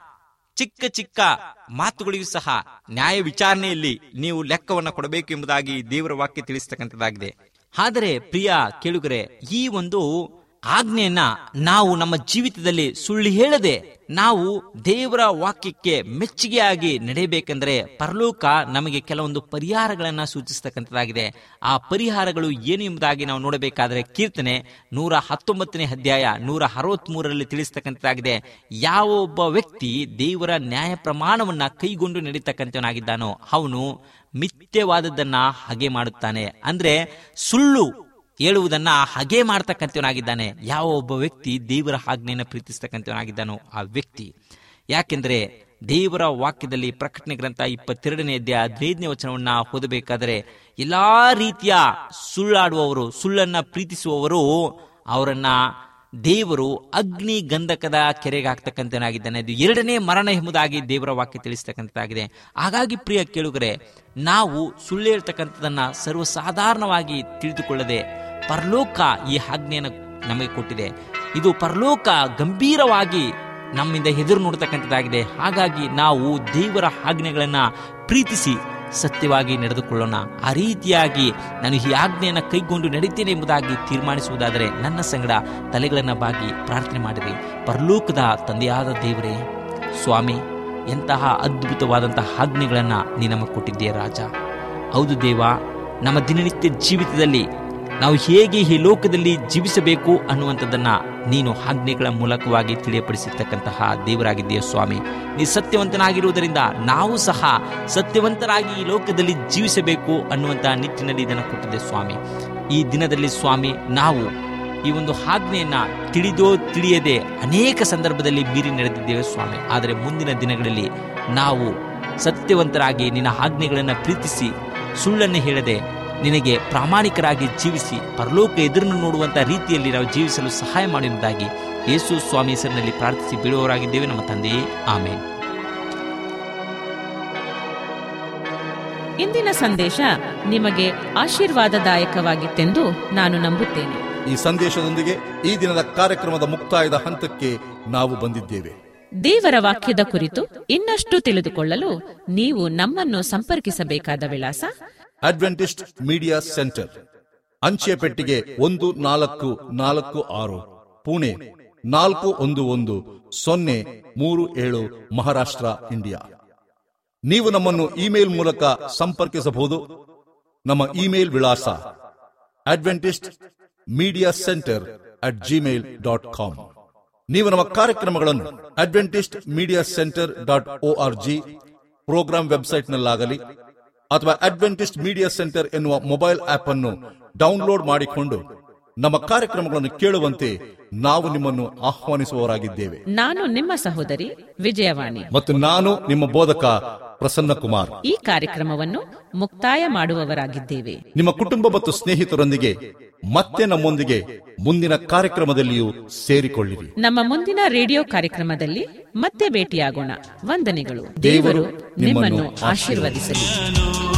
ಚಿಕ್ಕ ಚಿಕ್ಕ ಮಾತುಗಳಿಗೂ ಸಹ ನ್ಯಾಯ ವಿಚಾರಣೆಯಲ್ಲಿ ನೀವು ಲೆಕ್ಕವನ್ನ ಕೊಡಬೇಕು ಎಂಬುದಾಗಿ ದೇವರ ವಾಕ್ಯ ತಿಳಿಸ್ತಕ್ಕಂಥದ್ದಾಗಿದೆ ಆದರೆ ಪ್ರಿಯ ಕೇಳುಗರೆ ಈ ಒಂದು ಆಜ್ಞೆಯನ್ನ ನಾವು ನಮ್ಮ ಜೀವಿತದಲ್ಲಿ ಸುಳ್ಳು ಹೇಳದೆ ನಾವು ದೇವರ ವಾಕ್ಯಕ್ಕೆ ಮೆಚ್ಚುಗೆಯಾಗಿ ನಡೆಯಬೇಕೆಂದರೆ ಪರಲೋಕ ನಮಗೆ ಕೆಲವೊಂದು ಪರಿಹಾರಗಳನ್ನ ಸೂಚಿಸ್ತಕ್ಕಂಥದ್ದಾಗಿದೆ ಆ ಪರಿಹಾರಗಳು ಏನು ಎಂಬುದಾಗಿ ನಾವು ನೋಡಬೇಕಾದರೆ ಕೀರ್ತನೆ ನೂರ ಹತ್ತೊಂಬತ್ತನೇ ಅಧ್ಯಾಯ ನೂರ ಅರವತ್ತ್ ಮೂರರಲ್ಲಿ ತಿಳಿಸ್ತಕ್ಕಂಥದ್ದಾಗಿದೆ ಯಾವ ಒಬ್ಬ ವ್ಯಕ್ತಿ ದೇವರ ನ್ಯಾಯ ಪ್ರಮಾಣವನ್ನ ಕೈಗೊಂಡು ನಡೀತಕ್ಕಂಥವನಾಗಿದ್ದಾನೋ ಅವನು ಮಿಥ್ಯವಾದದ್ದನ್ನ ಹಾಗೆ ಮಾಡುತ್ತಾನೆ ಅಂದ್ರೆ ಸುಳ್ಳು ಹೇಳುವುದನ್ನ ಹಾಗೆ ಮಾಡ್ತಕ್ಕಂಥವನಾಗಿದ್ದಾನೆ ಯಾವ ಒಬ್ಬ ವ್ಯಕ್ತಿ ದೇವರ ಆಜ್ಞೆಯನ್ನು ಪ್ರೀತಿಸ್ತಕ್ಕಂಥವನಾಗಿದ್ದಾನೋ ಆ ವ್ಯಕ್ತಿ ಯಾಕೆಂದ್ರೆ ದೇವರ ವಾಕ್ಯದಲ್ಲಿ ಪ್ರಕಟಣೆ ಗ್ರಂಥ ಇಪ್ಪತ್ತೆರಡನೇ ಅಧ್ಯಾಯ ಹದಿನೈದನೇ ವಚನವನ್ನ ಓದಬೇಕಾದರೆ ಎಲ್ಲಾ ರೀತಿಯ ಸುಳ್ಳಾಡುವವರು ಸುಳ್ಳನ್ನ ಪ್ರೀತಿಸುವವರು ಅವರನ್ನ ದೇವರು ಅಗ್ನಿ ಗಂಧಕದ ಕೆರೆಗೆ ಹಾಕ್ತಕ್ಕಂಥನಾಗಿದ್ದಾನೆ ಅದು ಎರಡನೇ ಮರಣ ಎಂಬುದಾಗಿ ದೇವರ ವಾಕ್ಯ ತಿಳಿಸ್ತಕ್ಕಂಥದ್ದಾಗಿದೆ ಹಾಗಾಗಿ ಪ್ರಿಯ ಕೇಳುಗರೆ ನಾವು ಸುಳ್ಳು ಹೇಳ್ತಕ್ಕಂಥದನ್ನ ಸರ್ವಸಾಧಾರಣವಾಗಿ ತಿಳಿದುಕೊಳ್ಳದೆ ಪರಲೋಕ ಈ ಆಜ್ಞೆಯನ್ನು ನಮಗೆ ಕೊಟ್ಟಿದೆ ಇದು ಪರಲೋಕ ಗಂಭೀರವಾಗಿ ನಮ್ಮಿಂದ ಎದುರು ನೋಡ್ತಕ್ಕಂಥದ್ದಾಗಿದೆ ಹಾಗಾಗಿ ನಾವು ದೇವರ ಆಜ್ಞೆಗಳನ್ನ ಪ್ರೀತಿಸಿ ಸತ್ಯವಾಗಿ ನಡೆದುಕೊಳ್ಳೋಣ ಆ ರೀತಿಯಾಗಿ ನಾನು ಈ ಆಜ್ಞೆಯನ್ನು ಕೈಗೊಂಡು ನಡೀತೇನೆ ಎಂಬುದಾಗಿ ತೀರ್ಮಾನಿಸುವುದಾದರೆ ನನ್ನ ಸಂಗಡ ತಲೆಗಳನ್ನು ಬಾಗಿ ಪ್ರಾರ್ಥನೆ ಮಾಡಿರಿ ಪರಲೋಕದ ತಂದೆಯಾದ ದೇವರೇ ಸ್ವಾಮಿ ಎಂತಹ ಅದ್ಭುತವಾದಂತಹ ಆಜ್ಞೆಗಳನ್ನು ನೀ ನಮಗೆ ಕೊಟ್ಟಿದ್ದೀಯ ರಾಜ ಹೌದು ದೇವ ನಮ್ಮ ದಿನನಿತ್ಯ ಜೀವಿತದಲ್ಲಿ ನಾವು ಹೇಗೆ ಈ ಲೋಕದಲ್ಲಿ ಜೀವಿಸಬೇಕು ಅನ್ನುವಂಥದ್ದನ್ನ ನೀನು ಆಜ್ಞೆಗಳ ಮೂಲಕವಾಗಿ ತಿಳಿಯಪಡಿಸಿರ್ತಕ್ಕಂತಹ ದೇವರಾಗಿದ್ದೀಯ ಸ್ವಾಮಿ ನೀ ಸತ್ಯವಂತನಾಗಿರುವುದರಿಂದ ನಾವು ಸಹ ಸತ್ಯವಂತರಾಗಿ ಈ ಲೋಕದಲ್ಲಿ ಜೀವಿಸಬೇಕು ಅನ್ನುವಂತಹ ನಿಟ್ಟಿನಲ್ಲಿ ಇದನ್ನು ಕೊಟ್ಟಿದೆ ಸ್ವಾಮಿ ಈ ದಿನದಲ್ಲಿ ಸ್ವಾಮಿ ನಾವು ಈ ಒಂದು ಆಜ್ಞೆಯನ್ನ ತಿಳಿದೋ ತಿಳಿಯದೆ ಅನೇಕ ಸಂದರ್ಭದಲ್ಲಿ ಮೀರಿ ನಡೆದಿದ್ದೇವೆ ಸ್ವಾಮಿ ಆದರೆ ಮುಂದಿನ ದಿನಗಳಲ್ಲಿ ನಾವು ಸತ್ಯವಂತರಾಗಿ ನಿನ್ನ ಆಜ್ಞೆಗಳನ್ನು ಪ್ರೀತಿಸಿ ಸುಳ್ಳನ್ನು ಹೇಳದೆ ನಿನಗೆ ಪ್ರಾಮಾಣಿಕರಾಗಿ ಜೀವಿಸಿ ಪರಲೋಕ ಎದುರನ್ನು ನೋಡುವಂಥ ರೀತಿಯಲ್ಲಿ ನಾವು ಜೀವಿಸಲು ಸಹಾಯ ಮಾಡುವುದಾಗಿ ಯೇಸು ಸ್ವಾಮಿ ಹೆಸರಿನಲ್ಲಿ ಪ್ರಾರ್ಥಿಸಿ ಬೀಳುವವರಾಗಿದ್ದೇವೆ ನಮ್ಮ ತಂದೆಯೇ ಆಮೇಲೆ ಇಂದಿನ ಸಂದೇಶ ನಿಮಗೆ ಆಶೀರ್ವಾದದಾಯಕವಾಗಿತ್ತೆಂದು ನಾನು ನಂಬುತ್ತೇನೆ ಈ ಸಂದೇಶದೊಂದಿಗೆ ಈ ದಿನದ ಕಾರ್ಯಕ್ರಮದ ಮುಕ್ತಾಯದ ಹಂತಕ್ಕೆ ನಾವು ಬಂದಿದ್ದೇವೆ ದೇವರ ವಾಕ್ಯದ ಕುರಿತು ಇನ್ನಷ್ಟು ತಿಳಿದುಕೊಳ್ಳಲು ನೀವು ನಮ್ಮನ್ನು ಸಂಪರ್ಕಿಸಬೇಕಾದ ವಿಳಾಸ ಅಡ್ವೆಂಟಿಸ್ಟ್ ಮೀಡಿಯಾ ಸೆಂಟರ್ ಅಂಚೆ ಪೆಟ್ಟಿಗೆ ಒಂದು ನಾಲ್ಕು ನಾಲ್ಕು ಆರು ಪುಣೆ ನಾಲ್ಕು ಒಂದು ಒಂದು ಸೊನ್ನೆ ಮೂರು ಏಳು ಮಹಾರಾಷ್ಟ್ರ ಇಂಡಿಯಾ ನೀವು ನಮ್ಮನ್ನು ಇಮೇಲ್ ಮೂಲಕ ಸಂಪರ್ಕಿಸಬಹುದು ನಮ್ಮ ಇಮೇಲ್ ವಿಳಾಸ Adventist media centre at Gmail dot com ನೀವು ನಮ್ಮ ಕಾರ್ಯಕ್ರಮಗಳನ್ನು Adventist media centre dot O R G program ವೆಬ್ಸೈಟ್ನಲ್ಲಾಗಲಿ ಅಥವಾ ಅಡ್ವೆಂಟಿಸ್ಟ್ ಮೀಡಿಯಾ ಸೆಂಟರ್ ಎನ್ನುವ ಮೊಬೈಲ್ ಆಪ್ ಅನ್ನು ಡೌನ್ಲೋಡ್ ಮಾಡಿಕೊಂಡು ನಮ್ಮ ಕಾರ್ಯಕ್ರಮಗಳನ್ನು ಕೇಳುವಂತೆ ನಾವು ನಿಮ್ಮನ್ನು ಆಹ್ವಾನಿಸುವವರಾಗಿದ್ದೇವೆ ನಾನು ನಿಮ್ಮ ಸಹೋದರಿ ವಿಜಯವಾಣಿ ಮತ್ತು ನಾನು ನಿಮ್ಮ ಬೋಧಕ ಪ್ರಸನ್ನ ಕುಮಾರ್ ಈ ಕಾರ್ಯಕ್ರಮವನ್ನು ಮುಕ್ತಾಯ ಮಾಡುವವರಾಗಿದ್ದೇವೆ ನಿಮ್ಮ ಕುಟುಂಬ ಮತ್ತು ಸ್ನೇಹಿತರೊಂದಿಗೆ ಮತ್ತೆ ನಮ್ಮೊಂದಿಗೆ ಮುಂದಿನ ಕಾರ್ಯಕ್ರಮದಲ್ಲಿಯೂ ಸೇರಿಕೊಳ್ಳಿರಿ ನಮ್ಮ ಮುಂದಿನ ರೇಡಿಯೋ ಕಾರ್ಯಕ್ರಮದಲ್ಲಿ ಮತ್ತೆ ಭೇಟಿಯಾಗೋಣ ವಂದನೆಗಳು ದೇವರು ದೇವರು ನಿಮ್ಮನ್ನು ಆಶೀರ್ವದಿಸಲಿ ನು